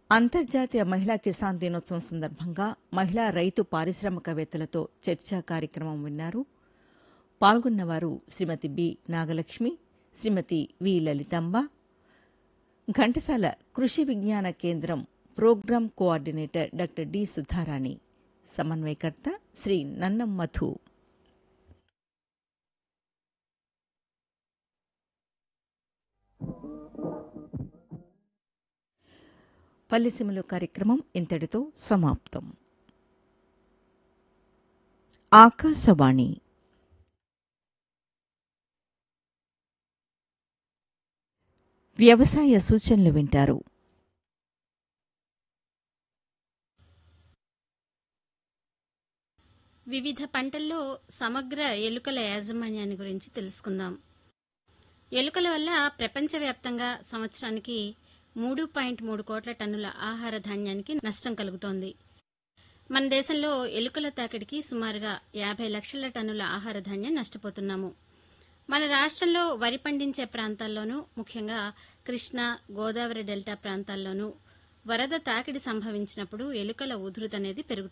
అంతర్జాతీయ మహిళా కిసాన్ దినోత్సవం సందర్భంగా మహిళా రైతు పారిశ్రామికవేత్తలతో చర్చా కార్యక్రమం విన్నారు పాల్గొన్నవారు Shrimati B Nagalakshmi Shrimati V Lalitamba Ghantasala Krishi Vigyan Kendra program coordinator doctor D Sudharani సమన్వయకర్త శ్రీ నన్నం మధు పల్లెసీమలు కార్యక్రమం ఇంతటితో సమాప్తం ఆకాశవాణి వ్యవసాయ సూచనలు వింటారు వివిధ పంటల్లో సమగ్ర ఎలుకల యాజమాన్యాన్ని గురించి తెలుసుకుందాం ఎలుకల వల్ల ప్రపంచవ్యాప్తంగా సంవత్సరానికి మూడు పాయింట్ మూడు కోట్ల టన్నుల ఆహార ధాన్యానికి నష్టం కలుగుతోంది మన దేశంలో ఎలుకల తాకిడికి సుమారుగా యాభై లక్షల టన్నుల ఆహార ధాన్యం నష్టపోతున్నాము మన రాష్ట్రంలో వరి పండించే ప్రాంతాల్లోనూ ముఖ్యంగా కృష్ణా గోదావరి డెల్టా ప్రాంతాల్లోనూ వరద తాకిడి సంభవించినప్పుడు ఎలుకల ఉధృతి అనేది పెరుగుతూ